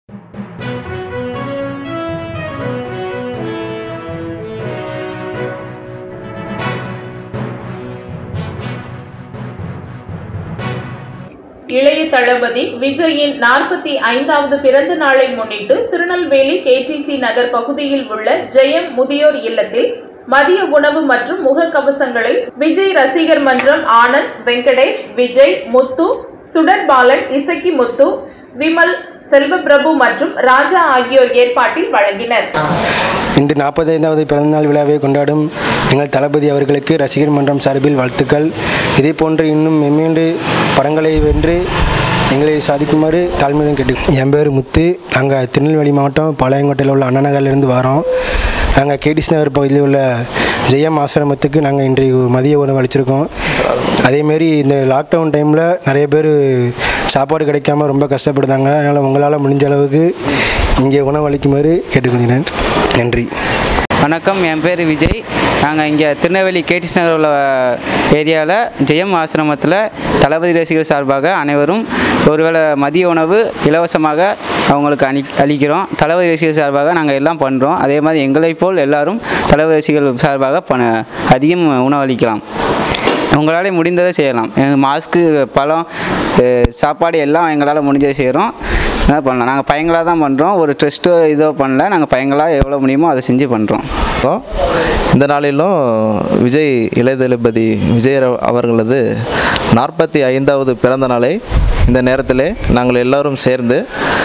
இளைய தளபதி விஜயின் நாற்பத்தி ஐந்தாவது பிறந்த நாளை முன்னிட்டு திருநெல்வேலி கேடிசி நகர் பகுதியில் உள்ள ஜெயம் முதியோர் இல்லத்தில் மதிய உணவு மற்றும் முகக்கவசங்களை விஜய் ரசிகர் மன்றம் ஆனந்த் வெங்கடேஷ் விஜய் முத்து சுடர்பாலன் இசக்கி முத்து விமல் செல்வப்பிரபு மற்றும் ராஜா ஆகியோர் ஏற்பாட்டில் வழங்கினர் இன்று நாற்பத்தைந்தாவது பிறந்தநாள் விழாவை கொண்டாடும் எங்கள் தளபதி அவர்களுக்கு ரசிகர் மன்றம் சார்பில் வாழ்த்துக்கள் இதே போன்று இன்னும் மெம்மேண்டு படங்களை வென்று எங்களை சாதிக்குமாறு தாழ்மையுடன் கேட்டு என் பேர் முத்து நாங்கள் திருநெல்வேலி மாவட்டம் பாளையங்கோட்டையில் உள்ள அண்ணா நகர்லேருந்து வரோம் நாங்கள் கேடிஸ் நகர் பகுதியில் உள்ள ஜெயம் ஆசிரமத்துக்கு நாங்கள் இன்றைக்கு மதிய உணவு அளிச்சிருக்கோம் அதேமாரி இந்த லாக்டவுன் டைமில் நிறைய பேர் சாப்பாடு கிடைக்காம ரொம்ப கஷ்டப்படுதாங்க அதனால் உங்களால் முடிஞ்ச அளவுக்கு இங்கே உணவு அளிக்குமாறு கேட்டுக்கொள்கிறேன் நன்றி வணக்கம் என் பேர் விஜய் நாங்கள் இங்கே திருநெல்வேலி கேடிஸ் நகர் உள்ள ஏரியாவில் ஜெயம் ஆசிரமத்தில் தளபதி ரசிகர் சார்பாக அனைவரும் ஒருவேளை மதிய உணவு இலவசமாக அவங்களுக்கு அனி அளிக்கிறோம் தளபதி ரசிகர் சார்பாக நாங்கள் எல்லாம் பண்ணுறோம் அதே மாதிரி எங்களைப் போல் எல்லாரும் தளபதி ரசிகர்கள் சார்பாக பண அதிகம் உணவளிக்கலாம் உங்களால் முடிந்ததை செய்யலாம் எங்கள் மாஸ்க்கு பழம் அஹ், சாப்பாடு எல்லாம் எங்களால் முடிஞ்சதை செய்கிறோம் என்ன பண்ணலாம் நாங்கள் பையங்களாக தான் பண்ணுறோம் ஒரு ட்ரெஸ்ட்டோ இதோ பண்ணல நாங்கள் பையங்களாக எவ்வளோ முடியுமோ அதை செஞ்சு பண்ணுறோம் இருக்கோம். இந்த நாளிலும் விஜய் இளைய தளபதி விஜய் அவ- அவர்களது நாற்பத்தி ஐந்தாவது பிறந்த நாளை இந்த நேரத்திலே நாங்கள் எல்லாரும் சேர்ந்து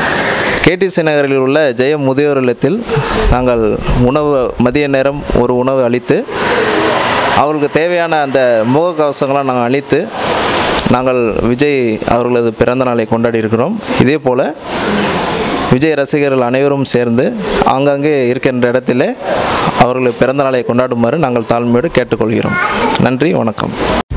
கேடிசி நகரில் உள்ள ஜெயம் முதியோர் இல்லத்தில் நாங்கள் உணவு மதிய நேரம் ஒரு உணவு அளித்து அவர்களுக்கு தேவையான அந்த முகக்கவசங்களை நாங்கள் அளித்து நாங்கள் விஜய் அவர்களது பிறந்த நாளை கொண்டாடி இருக்கிறோம் இதே போல் விஜய் ரசிகர்கள் அனைவரும் சேர்ந்து ஆங்காங்கே இருக்கின்ற இடத்திலே அவர்களது பிறந்த நாளை கொண்டாடுமாறு நாங்கள் தாழ்மையோடு கேட்டுக்கொள்கிறோம் நன்றி வணக்கம்